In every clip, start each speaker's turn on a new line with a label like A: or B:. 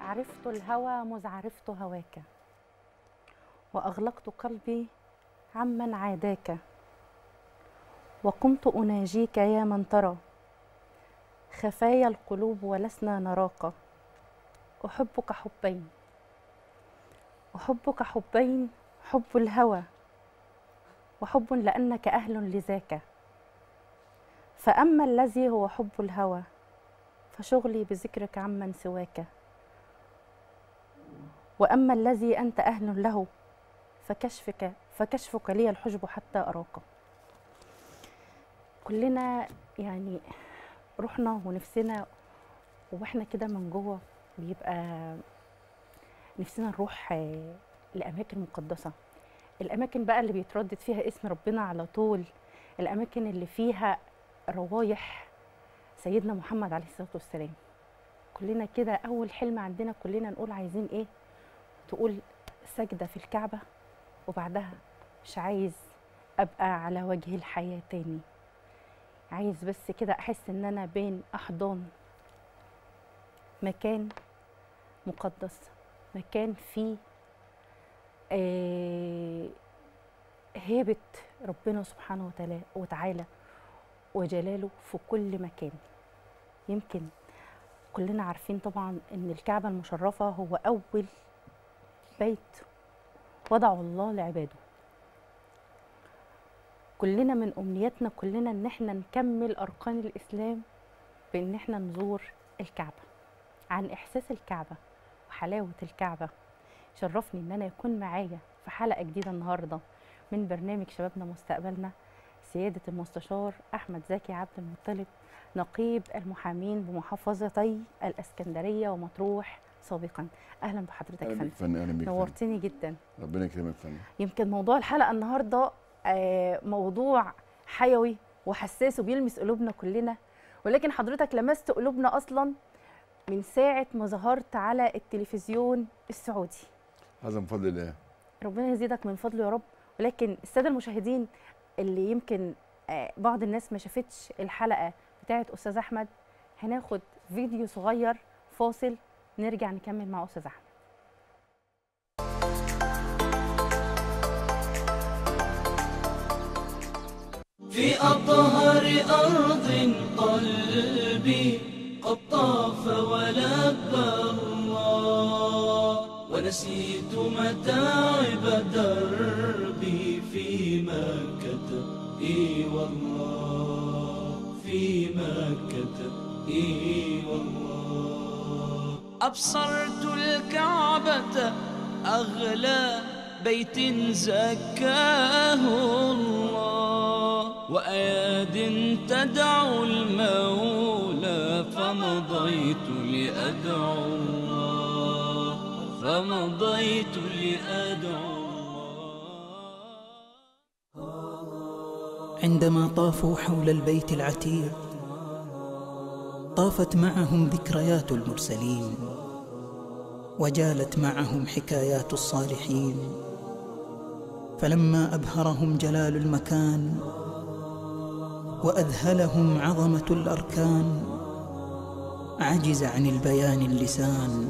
A: عرفت الهوى مذ عرفت هواك واغلقت قلبي عمن عاداك وقمت اناجيك يا من ترى خفايا القلوب ولسنا نراك احبك حبين احبك حبين حب الهوى وحب لانك اهل لذاك فاما الذي هو حب الهوى فشغلي بذكرك عمن سواك واما الذي انت اهل له فكشفك فكشفك لي الحجب حتى اراك كلنا يعني روحنا ونفسنا واحنا كده من جوه بيبقى نفسنا نروح آه، لاماكن مقدسه الاماكن بقى اللي بيتردد فيها اسم ربنا على طول الاماكن اللي فيها روايح سيدنا محمد عليه الصلاه والسلام كلنا كده اول حلم عندنا كلنا نقول عايزين ايه تقول سجده في الكعبه وبعدها مش عايز ابقى على وجه الحياه تاني عايز بس كده احس ان انا بين احضان مكان مقدس مكان فيه آه، هيبة ربنا سبحانه وتعالى وتعالى وجلاله في كل مكان يمكن كلنا عارفين طبعا ان الكعبة المشرفة هو اول بيت وضعه الله لعباده كلنا من امنياتنا كلنا ان احنا نكمل اركان الاسلام بان احنا نزور الكعبه عن احساس الكعبه وحلاوه الكعبه شرفني ان انا يكون معايا في حلقه جديده النهارده من برنامج شبابنا مستقبلنا سياده المستشار احمد زكي عبد المطلب نقيب المحامين بمحافظتي الاسكندريه ومطروح سابقا اهلا بحضرتك يا
B: اهلا بيك
A: فندم
B: فندم اهلا بيك فندم.
A: نورتني جدا
B: ربنا يكرمك فندم
A: يمكن موضوع الحلقه النهارده آه، موضوع حيوي وحساس وبيلمس قلوبنا كلنا ولكن حضرتك لمست قلوبنا اصلا من ساعه ما ظهرت على التلفزيون السعودي
B: هذا من فضل الله
A: ربنا يزيدك من فضله يا رب ولكن الساده المشاهدين اللي يمكن آه، بعض الناس ما شافتش الحلقه بتاعه استاذ احمد هناخد فيديو صغير فاصل نرجع نكمل مع استاذ احمد
C: في أطهر أرض قلبي قد طاف ولبى الله ونسيت متاعب دربي في مكة إي والله في مكة إي والله أبصرت الكعبة أغلى بيت زكاه الله وأياد تدعو المولى فمضيت لأدعو الله فمضيت لأدعو الله
D: عندما طافوا حول البيت العتيق طافت معهم ذكريات المرسلين وجالت معهم حكايات الصالحين فلما ابهرهم جلال المكان واذهلهم عظمه الاركان عجز عن البيان اللسان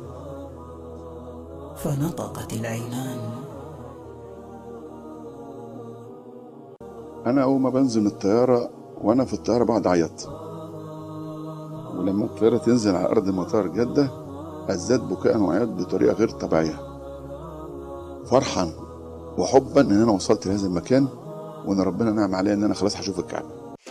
D: فنطقت العينان
B: انا اول ما بنزل من الطياره وانا في الطياره بقعد اعيط ولما الطياره تنزل على ارض مطار جده ازداد بكاء وعياط بطريقه غير طبيعيه فرحا وحبا ان انا وصلت لهذا المكان وان ربنا نعم عليا ان انا خلاص هشوف الكعبه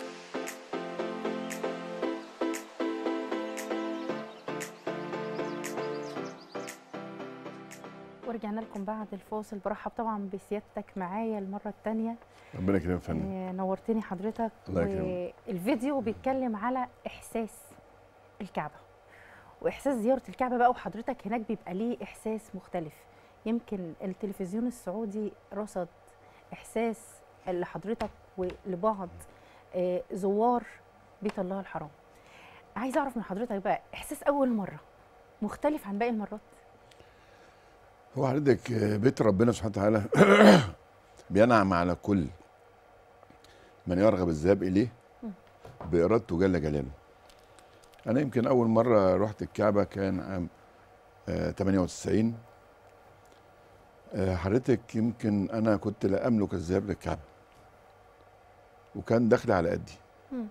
A: ورجعنا لكم بعد الفاصل برحب طبعا بسيادتك معايا المره الثانيه
B: ربنا يكرمك يا فندم
A: آه، نورتني حضرتك
B: الله يكرمك.
A: والفيديو بيتكلم على احساس الكعبه واحساس زياره الكعبه بقى وحضرتك هناك بيبقى ليه احساس مختلف يمكن التلفزيون السعودي رصد احساس لحضرتك ولبعض آه، زوار بيت الله الحرام عايزه اعرف من حضرتك بقى احساس اول مره مختلف عن باقي المرات
B: هو حضرتك بيت ربنا سبحانه وتعالى بينعم على كل من يرغب الذهاب اليه بارادته جل جلاله انا يمكن اول مره رحت الكعبه كان عام آه 98 آه حضرتك يمكن انا كنت لا املك الذهاب للكعبه وكان دخلي على قدي
A: مم.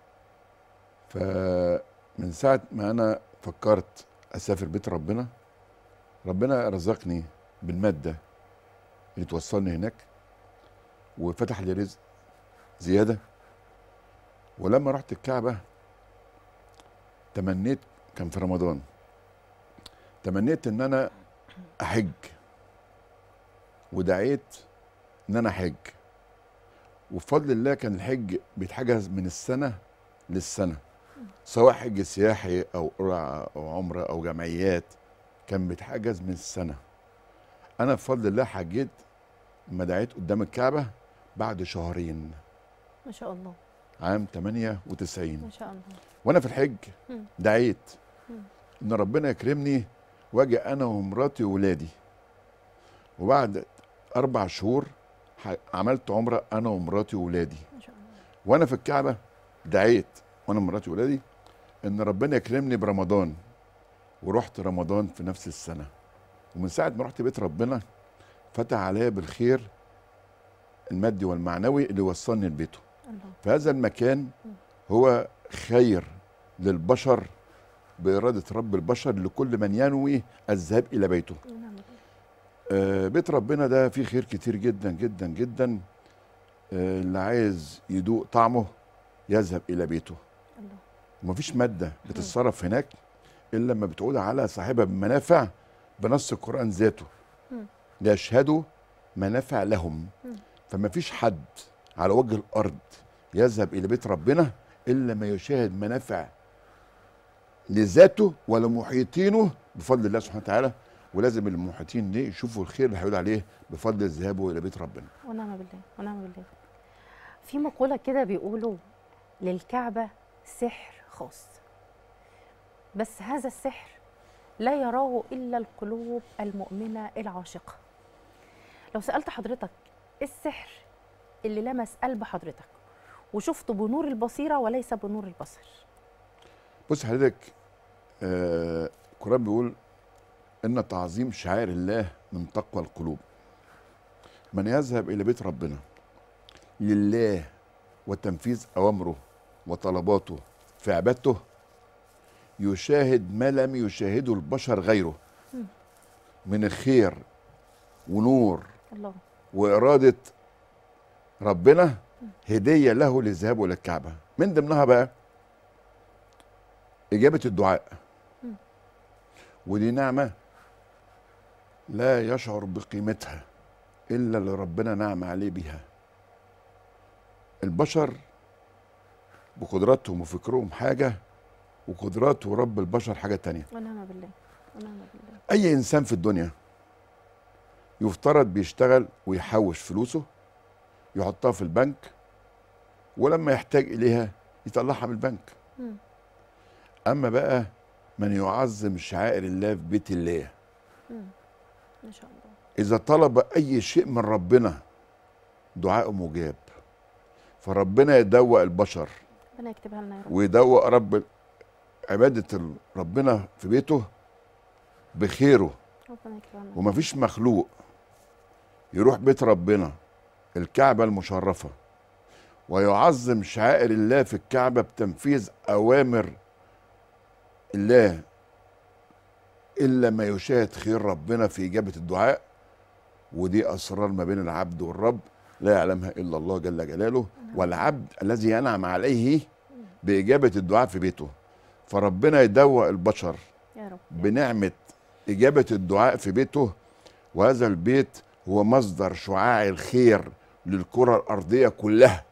B: فمن ساعه ما انا فكرت اسافر بيت ربنا ربنا رزقني بالماده اللي توصلني هناك وفتح لي رزق زياده ولما رحت الكعبه تمنيت كان في رمضان تمنيت ان انا احج ودعيت ان انا احج وبفضل الله كان الحج بيتحجز من السنه للسنه سواء حج سياحي او قرعه او عمره او جمعيات كان بيتحجز من السنه انا بفضل الله حجيت ما دعيت قدام الكعبه بعد شهرين
A: ما شاء الله
B: عام 98
A: ما شاء الله
B: وانا في الحج
A: مم.
B: دعيت
A: مم.
B: ان ربنا يكرمني واجي انا ومراتي وولادي وبعد اربع شهور ح- عملت عمره انا ومراتي وولادي
A: ما شاء الله
B: وانا في الكعبه دعيت وانا ومراتي وولادي ان ربنا يكرمني برمضان ورحت رمضان في نفس السنه ومن ساعه ما رحت بيت ربنا فتح عليا بالخير المادي والمعنوي اللي وصلني لبيته
A: الله
B: فهذا المكان هو خير للبشر بإرادة رب البشر لكل من ينوي الذهاب إلى بيته
A: ونعم بالله.
B: آه، بيت ربنا ده فيه خير كتير جدا جدا جدا آه، اللي عايز يدوق طعمه يذهب إلى بيته
A: الله
B: ومفيش مادة بتتصرف هناك إلا لما بتعود على صاحبها بمنافع بنص القرآن ذاته
A: مم.
B: ليشهدوا منافع لهم
A: مم.
B: فما فيش حد على وجه الأرض يذهب إلى بيت ربنا إلا ما يشاهد منافع لذاته ولمحيطينه بفضل الله سبحانه وتعالى ولازم المحيطين دي يشوفوا الخير اللي هيعود عليه بفضل ذهابه إلى بيت ربنا
A: ونعم بالله ونعم بالله في مقولة كده بيقولوا للكعبة سحر خاص بس هذا السحر لا يراه إلا القلوب المؤمنة العاشقة لو سألت حضرتك إيه السحر اللي لمس قلب حضرتك وشفته بنور البصيرة وليس بنور البصر
B: بص حضرتك آه القرآن بيقول إن تعظيم شعائر الله من تقوى القلوب من يذهب إلى بيت ربنا لله وتنفيذ أوامره وطلباته في عبادته يشاهد ما لم يشاهده البشر غيره
A: مم.
B: من الخير ونور
A: الله
B: وإرادة ربنا هدية له للذهاب إلى الكعبة من ضمنها بقى إجابة الدعاء
A: مم.
B: ودي نعمة لا يشعر بقيمتها إلا اللي ربنا نعم عليه بها البشر بقدراتهم وفكرهم حاجة وقدرات رب البشر حاجة تانية
A: ونعم بالله ونعم بالله
B: اي انسان في الدنيا يفترض بيشتغل ويحوش فلوسه يحطها في البنك ولما يحتاج اليها يطلعها من البنك
A: مم.
B: اما بقى من يعظم شعائر الله في بيت الله
A: مم. ما شاء الله
B: اذا طلب اي شيء من ربنا دعاءه مجاب فربنا يدوق البشر
A: ربنا يكتبها لنا يا رب
B: ويدوق رب عباده ال- ربنا في بيته بخيره
A: ربنا يكتبها لنا
B: ومفيش مخلوق يروح بيت ربنا الكعبة المشرفة ويعظم شعائر الله في الكعبة بتنفيذ أوامر الله إلا ما يشاهد خير ربنا في إجابة الدعاء ودي أسرار ما بين العبد والرب لا يعلمها إلا الله جل جلاله والعبد الذي ينعم عليه بإجابة الدعاء في بيته فربنا يدوق البشر
A: يا رب
B: بنعمة إجابة الدعاء في بيته وهذا البيت هو مصدر شعاع الخير للكرة الأرضية كلها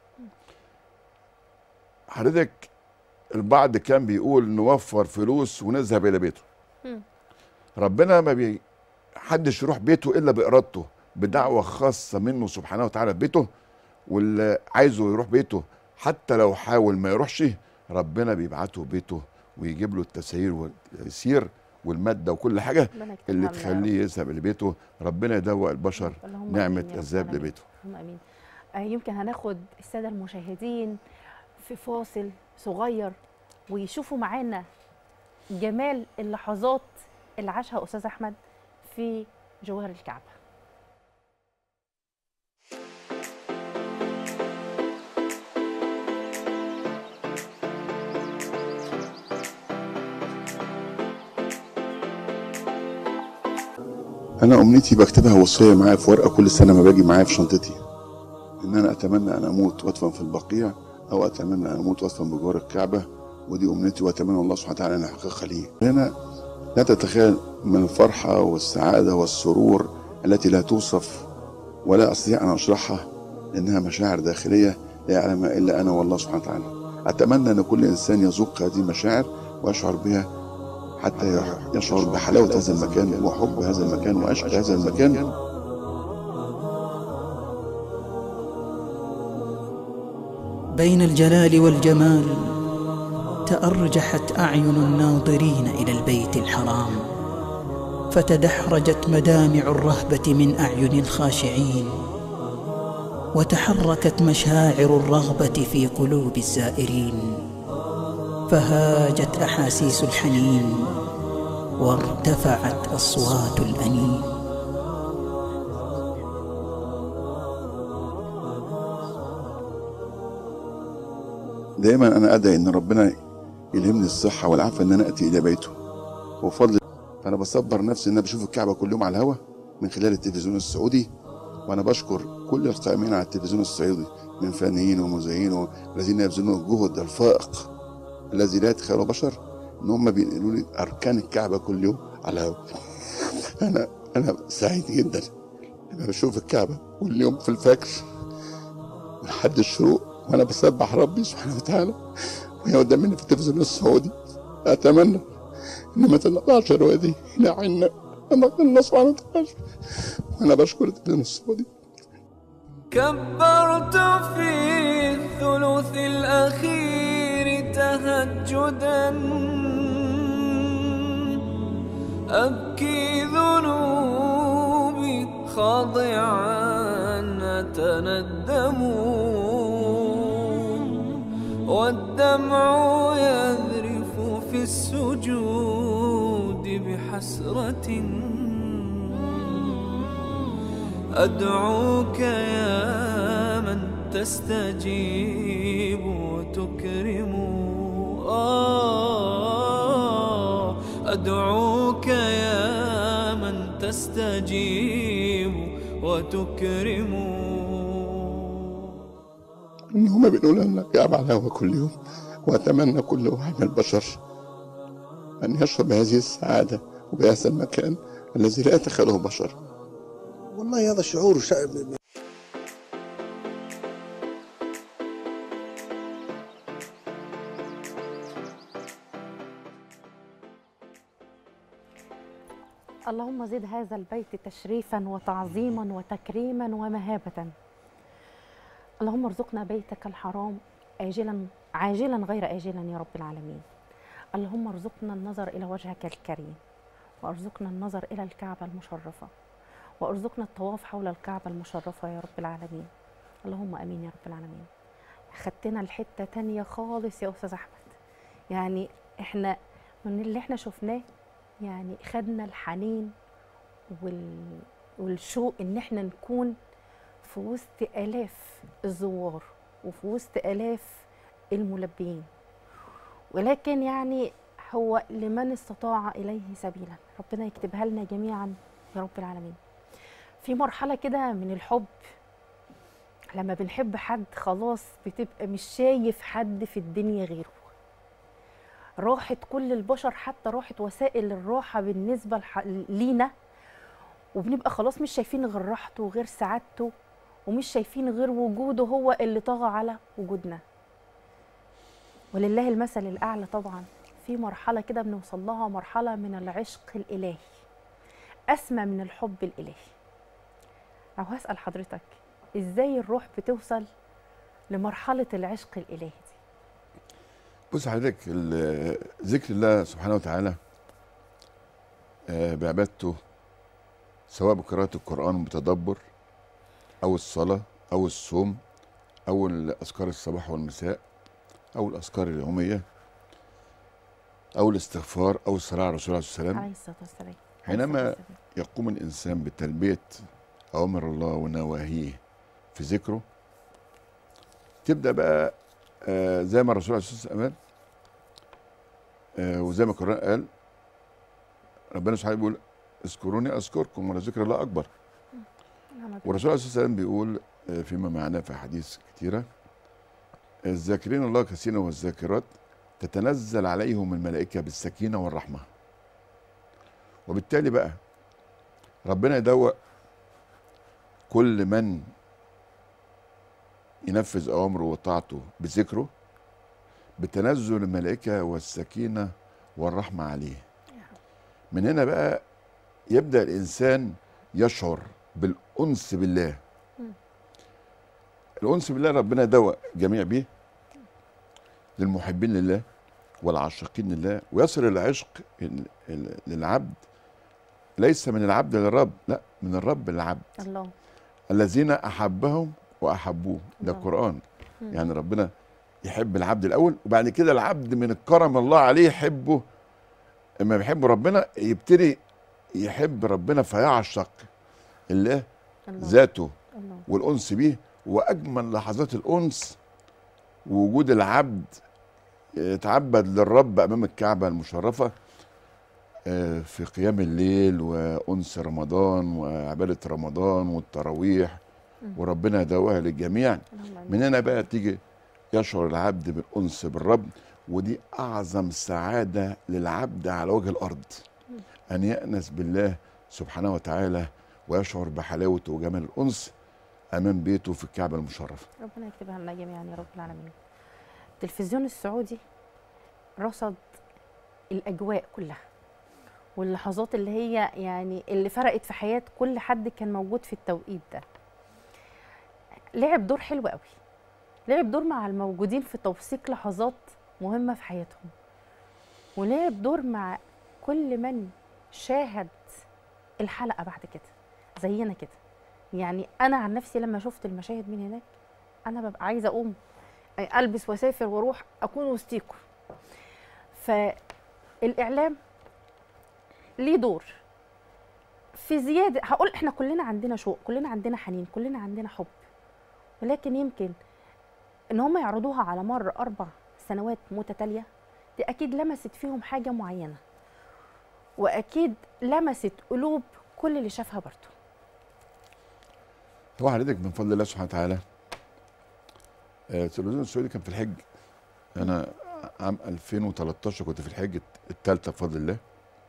B: حضرتك البعض كان بيقول نوفر فلوس ونذهب إلى بيته
A: مم.
B: ربنا ما بي حدش يروح بيته إلا بإرادته بدعوة خاصة منه سبحانه وتعالى في بيته واللي عايزه يروح بيته حتى لو حاول ما يروحش ربنا بيبعته بيته ويجيب له التسيير والتيسير والماده وكل حاجه
A: ربنا يكتبها
B: اللي
A: لنا يا رب.
B: تخليه يذهب لبيته ربنا يدوق البشر
A: اللهم
B: نعمه
A: آمين يا رب
B: الذهاب
A: العالمين.
B: لبيته
A: اللهم امين آه يمكن هناخد الساده المشاهدين في فاصل صغير ويشوفوا معانا جمال اللحظات اللي عاشها استاذ احمد في جوار الكعبه
B: انا امنيتي بكتبها وصيه معايا في ورقه كل سنه ما باجي معايا في شنطتي ان انا اتمنى ان اموت وادفن في البقيع او اتمنى ان اموت وادفن بجوار الكعبه ودي امنيتي واتمنى الله سبحانه وتعالى ان يحققها لي هنا لا تتخيل من الفرحه والسعاده والسرور التي لا توصف ولا استطيع ان اشرحها لانها مشاعر داخليه لا يعلمها الا انا والله سبحانه وتعالى اتمنى ان كل انسان يذوق هذه المشاعر ويشعر بها حتى يشعر بحلاوه هذا المكان وحب هذا المكان وعشق هذا المكان
D: بين الجلال والجمال تأرجحت أعين الناظرين إلى البيت الحرام فتدحرجت مدامع الرهبة من أعين الخاشعين وتحركت مشاعر الرغبة في قلوب الزائرين فهاجت أحاسيس الحنين وارتفعت أصوات الأنين
B: دايما انا ادعي ان ربنا يلهمني الصحه والعافيه ان انا اتي الى بيته وفضل فانا بصبر نفسي ان انا بشوف الكعبه كل يوم على الهوا من خلال التلفزيون السعودي وانا بشكر كل القائمين على التلفزيون السعودي من فنيين ومذيعين والذين يبذلون الجهد الفائق الذي لا يتخيله بشر ان هم بينقلوا لي اركان الكعبه كل يوم على الهوا انا انا سعيد جدا لما بشوف الكعبه كل يوم في الفجر لحد الشروق وانا بسبح ربي سبحانه وتعالى وهي قدامنا في التلفزيون السعودي اتمنى ان ما تطلعش الرؤيه الى عنا اما الله سبحانه وتعالى وانا بشكر التلفزيون السعودي
C: كبرت في الثلث الأخير تهجدا أبكي ذنوبي خاضعا أتندم والدمع يذرف في السجود بحسرة أدعوك يا من تستجيب وتكرم آه أدعوك يا من تستجيب وتكرم
B: ان هم بيقولوا لنا الكعبه على الهوا كل يوم واتمنى كل واحد من البشر ان يشعر بهذه السعاده وبهذا المكان الذي لا يتخيله بشر
E: والله هذا شعور شا...
A: اللهم زد هذا البيت تشريفا وتعظيما وتكريما ومهابة اللهم ارزقنا بيتك الحرام آجلا عاجلا غير آجلا يا رب العالمين اللهم ارزقنا النظر إلى وجهك الكريم وارزقنا النظر إلى الكعبة المشرفة وارزقنا الطواف حول الكعبة المشرفة يا رب العالمين اللهم امين يا رب العالمين خدتنا لحته تانية خالص يا استاذ احمد يعني احنا من اللي احنا شفناه يعني خدنا الحنين وال... والشوق ان احنا نكون في وسط الاف الزوار وفي وسط الاف الملبيين ولكن يعني هو لمن استطاع اليه سبيلا ربنا يكتبها لنا جميعا يا رب العالمين في مرحلة كده من الحب لما بنحب حد خلاص بتبقى مش شايف حد في الدنيا غيره راحت كل البشر حتى راحت وسائل الراحة بالنسبة لح... لينا وبنبقى خلاص مش شايفين غير راحته وغير سعادته ومش شايفين غير وجوده هو اللي طغى على وجودنا ولله المثل الأعلى طبعا في مرحلة كده بنوصل لها مرحلة من العشق الإلهي أسمى من الحب الإلهي أو هسأل حضرتك إزاي الروح بتوصل لمرحلة العشق الإلهي دي
B: بص حضرتك ال- ذكر الله سبحانه وتعالى آه، بعبادته سواء بقراءة القرآن بتدبر أو الصلاة أو الصوم أو الأذكار الصباح والمساء أو الأذكار اليومية او الاستغفار او الصلاه على الرسول عليه الصلاه والسلام
A: عليه الصلاه والسلام
B: حينما
A: عليه الصلاة والسلام.
B: يقوم الانسان بتلبيه اوامر الله ونواهيه في ذكره تبدا بقى آه زي ما الرسول عليه الصلاه والسلام قال آه وزي ما القران قال ربنا سبحانه بيقول اذكروني اذكركم ولذكر الله اكبر
A: نعم يا
B: والرسول عليه الصلاه والسلام بيقول آه، فيما معناه في احاديث كثيره الذاكرين الله كثيرا والذاكرات تتنزل عليهم الملائكه بالسكينه والرحمه وبالتالي بقى ربنا يدوق كل من ينفذ اوامره وطاعته بذكره بتنزل الملائكه والسكينه والرحمه عليه من هنا بقى يبدا الانسان يشعر بالانس بالله الانس بالله ربنا دوق جميع بيه للمحبين لله والعاشقين لله ويصل العشق ال- ال- للعبد ليس من العبد للرب لا من الرب للعبد
A: الله
B: الذين احبهم واحبوه ده
A: الله.
B: قران
A: مم.
B: يعني ربنا يحب العبد الاول وبعد كده العبد من الكرم الله عليه يحبه اما بيحب ربنا يبتدي يحب ربنا فيعشق الله
A: الله
B: ذاته
A: الله
B: والانس بيه واجمل لحظات الانس وجود العبد يتعبد للرب امام الكعبه المشرفه آه، في قيام الليل وانس رمضان وعباده رمضان والتراويح
A: مم.
B: وربنا يدوها للجميع
A: اللهم آمين.
B: من هنا بقى تيجي يشعر العبد بالانس بالرب ودي اعظم سعاده للعبد على وجه الارض ان يانس بالله سبحانه وتعالى ويشعر بحلاوه وجمال الانس امام بيته في الكعبه المشرفه
A: ربنا يكتبها لنا جميعا يا رب العالمين التلفزيون السعودي رصد الاجواء كلها واللحظات اللي هي يعني اللي فرقت في حياه كل حد كان موجود في التوقيت ده لعب دور حلو قوي لعب دور مع الموجودين في توثيق لحظات مهمه في حياتهم ولعب دور مع كل من شاهد الحلقه بعد كده زينا كده يعني انا عن نفسي لما شفت المشاهد من هناك انا ببقى عايزه اقوم البس واسافر واروح اكون وسطيكم فالاعلام ليه دور في زياده هقول احنا كلنا عندنا شوق كلنا عندنا حنين كلنا عندنا حب ولكن يمكن ان هم يعرضوها على مر اربع سنوات متتاليه دي اكيد لمست فيهم حاجه معينه واكيد لمست قلوب كل اللي شافها برضه
B: هو حضرتك من فضل الله سبحانه وتعالى آه، التلفزيون السعودي كان في الحج انا عام 2013 كنت في الحج الثالثه بفضل الله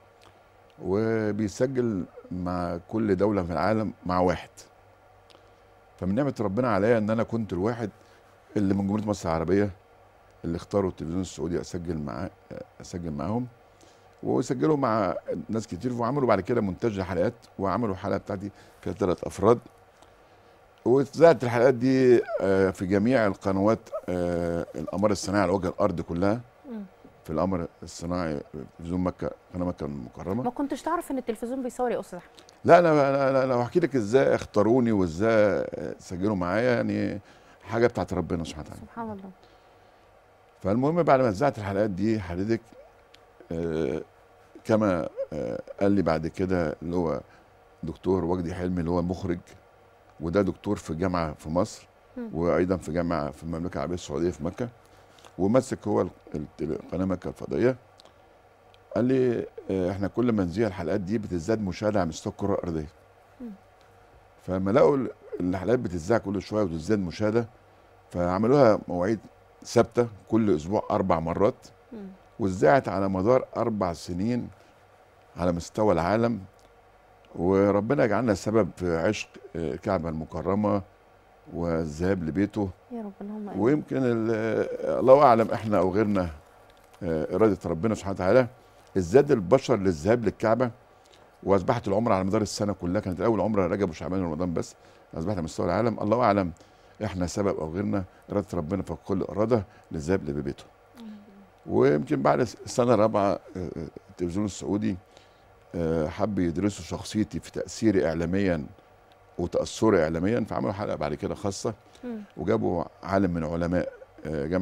B: وبيسجل مع كل دوله في العالم مع واحد فمن نعمه ربنا عليا ان انا كنت الواحد اللي من جمهوريه مصر العربيه اللي اختاروا التلفزيون السعودي اسجل معاه اسجل معاهم وسجلوا مع ناس كتير وعملوا بعد كده مونتاج حلقات وعملوا حلقه بتاعتي فيها ثلاث افراد واتذاعت الحلقات دي آه، في جميع القنوات آه، القمر الصناعي على وجه الارض كلها
A: مم.
B: في القمر الصناعي في تلفزيون مكه قناه مكه
A: ما
B: المكرمه
A: كنتش تعرف ان التلفزيون بيصور يا استاذ احمد
B: لا انا انا انا لو احكي لك ازاي اختاروني وازاي آه، سجلوا معايا يعني حاجه بتاعت ربنا سبحانه وتعالى
A: سبحان الله
B: فالمهم بعد ما اتذاعت الحلقات دي حضرتك آه، كما آه، قال لي بعد كده اللي هو دكتور وجدي حلمي اللي هو مخرج وده دكتور في جامعه في مصر
A: مم.
B: وايضا في جامعه في المملكه العربيه السعوديه في مكه ومسك هو ال- ال- قناه مكه الفضائيه قال لي آه، احنا كل ما نذيع الحلقات دي بتزداد مشاهده على مستوى الكره الارضيه
A: مم.
B: فلما لقوا ال- الحلقات بتذاع كل شويه وتزداد مشاهده فعملوها مواعيد ثابته كل اسبوع اربع مرات
A: مم.
B: واتذاعت على مدار اربع سنين على مستوى العالم وربنا يجعلنا سبب في عشق آه، الكعبه المكرمه والذهاب لبيته
A: يا رب اللهم امين
B: ويمكن ال- آه، الله اعلم احنا او غيرنا آه، اراده ربنا سبحانه وتعالى ازداد البشر للذهاب للكعبه واصبحت العمره على مدار السنه كلها كانت الاول عمره رجب وشعبان ورمضان بس اصبحت على مستوى العالم الله اعلم احنا سبب او غيرنا اراده ربنا فوق كل اراده للذهاب لبيته ويمكن بعد السنه الرابعه آه، آه، التلفزيون السعودي آه، حب يدرسوا شخصيتي في تاثيري اعلاميا وتاثري اعلاميا فعملوا حلقه بعد كده خاصه
A: مم.
B: وجابوا عالم من علماء آه، جامعه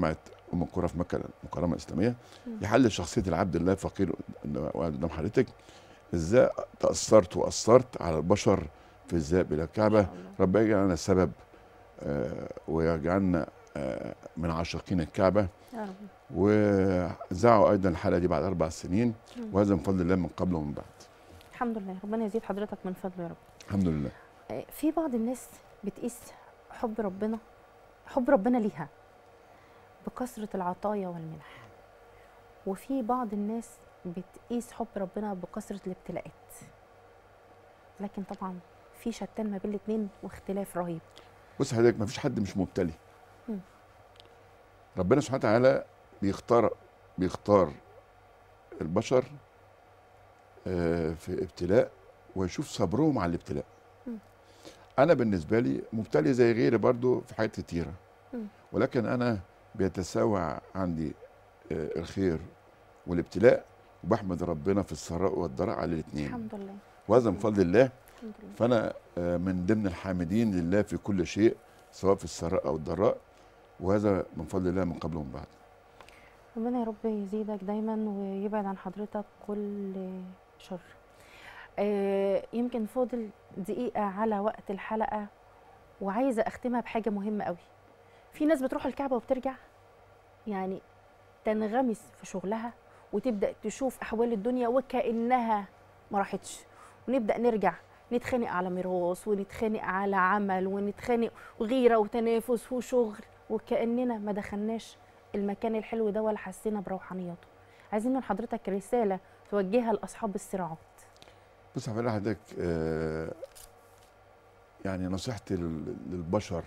B: ام القرى في مكه المكرمه الاسلاميه يحلل شخصيه العبد الله الفقير قدام حضرتك ازاي تاثرت واثرت على البشر في الذهاب الى الكعبه
A: شاء الله.
B: ربنا يجعلنا سبب آه، ويجعلنا آه، من عاشقين الكعبه
A: يا رب
B: وزعوا ايضا الحلقه دي بعد اربع سنين
A: مم.
B: وهذا من فضل الله من قبل ومن بعد
A: الحمد لله ربنا يزيد حضرتك من فضله يا رب
B: الحمد لله
A: آه، في بعض الناس بتقيس حب ربنا حب ربنا ليها بكثرة العطايا والمنح وفي بعض الناس بتقيس حب ربنا بكثرة الابتلاءات لكن طبعا في شتان ما بين الاتنين واختلاف رهيب
B: بص حضرتك ما فيش حد مش مبتلي
A: مم.
B: ربنا سبحانه وتعالى بيختار بيختار البشر آه، في ابتلاء ويشوف صبرهم على الابتلاء
A: مم.
B: انا بالنسبه لي مبتلي زي غيري برضو في حاجات كتيره
A: مم.
B: ولكن انا بيتساوى عندي آه، الخير والابتلاء وبحمد ربنا في السراء والضراء على الاثنين
A: الحمد لله
B: وهذا من فضل الله
A: الحمد لله
B: فانا آه، من ضمن الحامدين لله في كل شيء سواء في السراء او الضراء وهذا من فضل الله من قبل ومن بعد
A: ربنا يا رب يزيدك دايما ويبعد عن حضرتك كل شر آه، يمكن فاضل دقيقة على وقت الحلقة وعايزة أختمها بحاجة مهمة قوي في ناس بتروح الكعبة وبترجع يعني تنغمس في شغلها وتبدأ تشوف أحوال الدنيا وكأنها ما راحتش ونبدأ نرجع نتخانق على ميراث ونتخانق على عمل ونتخانق غيرة وتنافس وشغل وكأننا ما دخلناش المكان الحلو ده ولا حسينا بروحانيته عايزين من حضرتك رسالة توجهها لأصحاب الصراعات
B: بص هقول لحضرتك آه، يعني نصيحتي لل- للبشر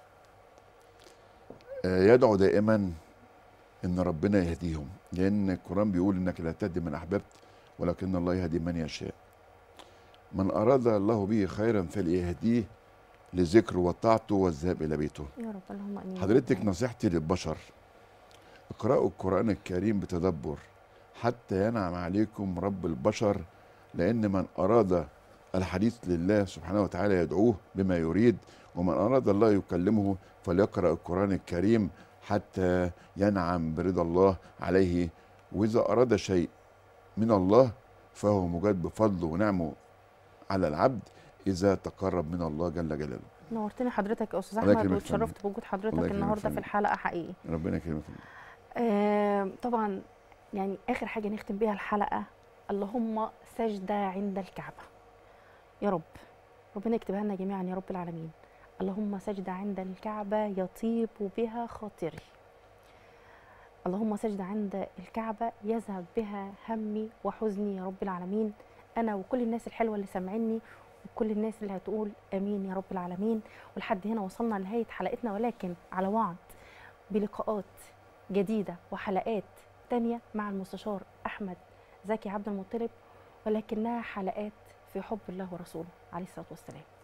B: آه، يدعو دائما ان ربنا يهديهم لان القران بيقول انك لا تهدي من احببت ولكن الله يهدي من يشاء من اراد الله به خيرا فليهديه لذكره وطاعته والذهاب الى بيته
A: يا رب اللهم امين
B: حضرتك نصيحتي للبشر اقرأوا القرآن الكريم بتدبر حتى ينعم عليكم رب البشر لأن من أراد الحديث لله سبحانه وتعالى يدعوه بما يريد ومن أراد الله يكلمه فليقرأ القرآن الكريم حتى ينعم برضا الله عليه وإذا أراد شيء من الله فهو مجاد بفضله ونعمه على العبد إذا تقرب من الله جل جلاله
A: نورتني حضرتك يا استاذ
B: الله
A: احمد
B: يكرمك يا فندم.
A: واتشرفت بوجود حضرتك
B: الله يكرمك يا
A: النهارده في
B: فندم.
A: الحلقه حقيقي
B: ربنا يكرمك
A: آه طبعا يعني اخر حاجه نختم بيها الحلقه اللهم سجده عند الكعبه يا رب ربنا يكتبها لنا جميعا يا رب العالمين اللهم سجده عند الكعبه يطيب بها خاطري اللهم سجده عند الكعبه يذهب بها همي وحزني يا رب العالمين انا وكل الناس الحلوه اللي سامعيني وكل الناس اللي هتقول امين يا رب العالمين ولحد هنا وصلنا لنهايه حلقتنا ولكن على وعد بلقاءات جديدة وحلقات تانية مع المستشار أحمد زكي عبد المطلب ولكنها حلقات في حب الله ورسوله عليه الصلاة والسلام